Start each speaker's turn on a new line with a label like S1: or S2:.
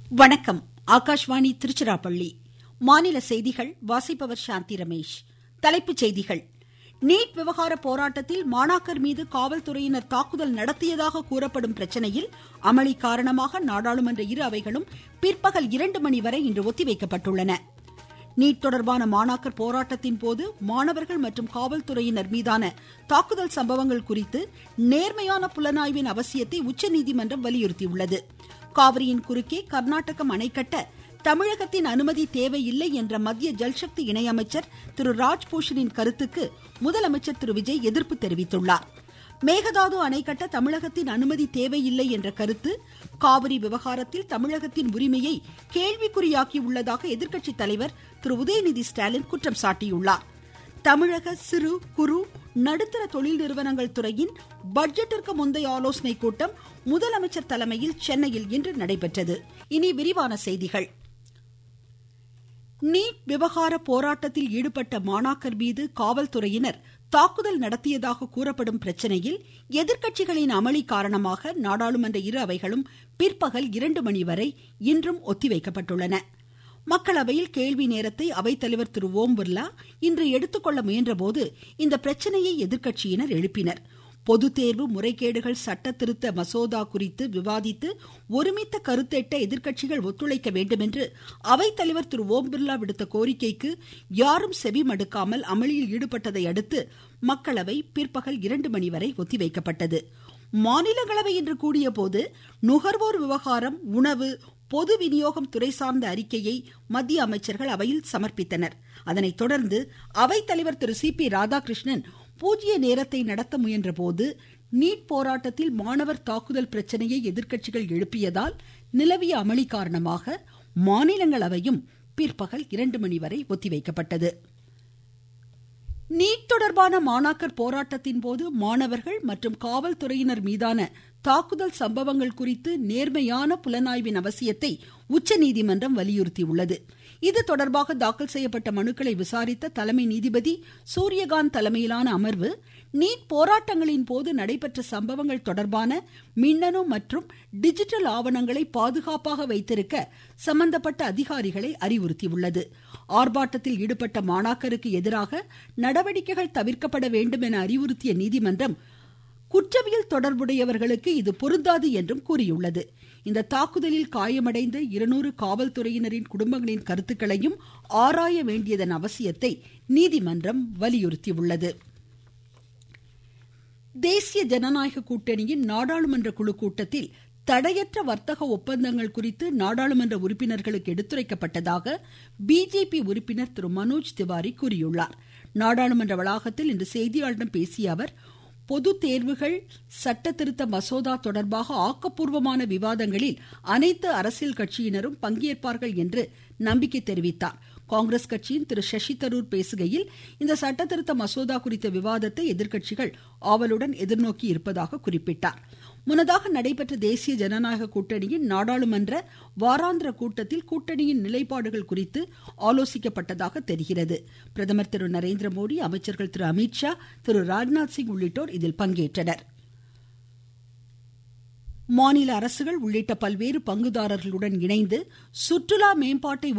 S1: வணக்கம் ஆகாஷ்வாணி திருச்சிராப்பள்ளி மாநில செய்திகள் வாசிப்பவர் சாந்தி ரமேஷ் தலைப்புச் செய்திகள் நீட் விவகார போராட்டத்தில் மாணாக்கர் மீது காவல்துறையினர் தாக்குதல் நடத்தியதாக கூறப்படும் பிரச்சனையில் அமளி காரணமாக நாடாளுமன்ற இரு அவைகளும் பிற்பகல் இரண்டு மணி வரை இன்று ஒத்திவைக்கப்பட்டுள்ளன நீட் தொடர்பான மாணாக்கர் போராட்டத்தின் போது மாணவர்கள் மற்றும் காவல்துறையினர் மீதான தாக்குதல் சம்பவங்கள் குறித்து நேர்மையான புலனாய்வின் அவசியத்தை உச்சநீதிமன்றம் வலியுறுத்தியுள்ளது காவிரியின் குறுக்கே கர்நாடகம் அணை கட்ட தமிழகத்தின் அனுமதி தேவையில்லை என்ற மத்திய ஜல்சக்தி இணையமைச்சர் திரு ராஜ்பூஷனின் கருத்துக்கு முதலமைச்சர் திரு விஜய் எதிர்ப்பு தெரிவித்துள்ளார் மேகதாது அணை கட்ட தமிழகத்தின் அனுமதி தேவையில்லை என்ற கருத்து காவிரி விவகாரத்தில் தமிழகத்தின் உரிமையை கேள்விக்குறியாக்கி உள்ளதாக எதிர்க்கட்சி தலைவர் திரு உதயநிதி ஸ்டாலின் குற்றம் சாட்டியுள்ளார் தமிழக சிறு குறு நடுத்தர தொழில் நிறுவனங்கள் துறையின் பட்ஜெட்டிற்கு முந்தைய ஆலோசனை கூட்டம் முதலமைச்சர் தலைமையில் சென்னையில் இன்று நடைபெற்றது இனி விரிவான செய்திகள் நீட் விவகார போராட்டத்தில் ஈடுபட்ட மாணாக்கர் மீது காவல்துறையினர் தாக்குதல் நடத்தியதாக கூறப்படும் பிரச்சனையில் எதிர்க்கட்சிகளின் அமளி காரணமாக நாடாளுமன்ற இரு அவைகளும் பிற்பகல் இரண்டு மணி வரை இன்றும் ஒத்திவைக்கப்பட்டுள்ளன மக்களவையில் கேள்வி நேரத்தை அவைத்தலைவர் திரு ஓம் பிர்லா இன்று எடுத்துக்கொள்ள முயன்றபோது இந்த பிரச்சனையை எதிர்க்கட்சியினர் எழுப்பினர் பொது தேர்வு முறைகேடுகள் சட்ட திருத்த மசோதா குறித்து விவாதித்து ஒருமித்த கருத்தெட்ட எதிர்க்கட்சிகள் ஒத்துழைக்க வேண்டும் என்று அவைத்தலைவர் திரு ஓம் பிர்லா விடுத்த கோரிக்கைக்கு யாரும் செவி மடுக்காமல் அமளியில் ஈடுபட்டதை அடுத்து மக்களவை பிற்பகல் இரண்டு மணி வரை ஒத்திவைக்கப்பட்டது மாநிலங்களவை இன்று கூடிய போது நுகர்வோர் விவகாரம் உணவு பொது விநியோகம் துறை சார்ந்த அறிக்கையை மத்திய அமைச்சர்கள் அவையில் சமர்ப்பித்தனர் அதனைத் தொடர்ந்து அவைத்தலைவர் திரு சி பி ராதாகிருஷ்ணன் பூஜ்ய நேரத்தை நடத்த முயன்ற போது நீட் போராட்டத்தில் மாணவர் தாக்குதல் பிரச்சனையை எதிர்க்கட்சிகள் எழுப்பியதால் நிலவிய அமளி காரணமாக மாநிலங்களவையும் பிற்பகல் இரண்டு மணி வரை ஒத்திவைக்கப்பட்டது நீட் தொடர்பான மாணாக்கர் போராட்டத்தின் போது மாணவர்கள் மற்றும் காவல்துறையினர் மீதான தாக்குதல் சம்பவங்கள் குறித்து நேர்மையான புலனாய்வின் அவசியத்தை உச்சநீதிமன்றம் வலியுறுத்தியுள்ளது இது தொடர்பாக தாக்கல் செய்யப்பட்ட மனுக்களை விசாரித்த தலைமை நீதிபதி சூரியகாந்த் தலைமையிலான அமர்வு நீட் போராட்டங்களின் போது நடைபெற்ற சம்பவங்கள் தொடர்பான மின்னணு மற்றும் டிஜிட்டல் ஆவணங்களை பாதுகாப்பாக வைத்திருக்க சம்பந்தப்பட்ட அதிகாரிகளை அறிவுறுத்தியுள்ளது ஆர்ப்பாட்டத்தில் ஈடுபட்ட மாணாக்கருக்கு எதிராக நடவடிக்கைகள் தவிர்க்கப்பட வேண்டும் என அறிவுறுத்திய நீதிமன்றம் குற்றவியல் தொடர்புடையவர்களுக்கு இது பொருந்தாது என்றும் கூறியுள்ளது இந்த தாக்குதலில் காயமடைந்த இருநூறு காவல்துறையினரின் குடும்பங்களின் கருத்துக்களையும் ஆராய வேண்டியதன் அவசியத்தை நீதிமன்றம் வலியுறுத்தியுள்ளது தேசிய ஜனநாயக கூட்டணியின் நாடாளுமன்ற குழு கூட்டத்தில் தடையற்ற வர்த்தக ஒப்பந்தங்கள் குறித்து நாடாளுமன்ற உறுப்பினர்களுக்கு எடுத்துரைக்கப்பட்டதாக பிஜேபி உறுப்பினர் திரு மனோஜ் திவாரி கூறியுள்ளார் நாடாளுமன்ற வளாகத்தில் இன்று செய்தியாளர்களிடம் பேசிய அவர் பொது தேர்வுகள் சட்ட திருத்த மசோதா தொடர்பாக ஆக்கப்பூர்வமான விவாதங்களில் அனைத்து அரசியல் கட்சியினரும் பங்கேற்பார்கள் என்று நம்பிக்கை தெரிவித்தார் காங்கிரஸ் கட்சியின் திரு சசி தரூர் பேசுகையில் இந்த சட்ட திருத்த மசோதா குறித்த விவாதத்தை எதிர்க்கட்சிகள் ஆவலுடன் எதிர்நோக்கி இருப்பதாக குறிப்பிட்டார் முன்னதாக நடைபெற்ற தேசிய ஜனநாயக கூட்டணியின் நாடாளுமன்ற வாராந்திர கூட்டத்தில் கூட்டணியின் நிலைப்பாடுகள் குறித்து ஆலோசிக்கப்பட்டதாக தெரிகிறது பிரதமர் திரு நரேந்திர மோடி அமைச்சர்கள் திரு அமித்ஷா திரு ராஜ்நாத் சிங் உள்ளிட்டோர் இதில் பங்கேற்றனர் மாநில அரசுகள் உள்ளிட்ட பல்வேறு பங்குதாரர்களுடன் இணைந்து சுற்றுலா மேம்பாட்டை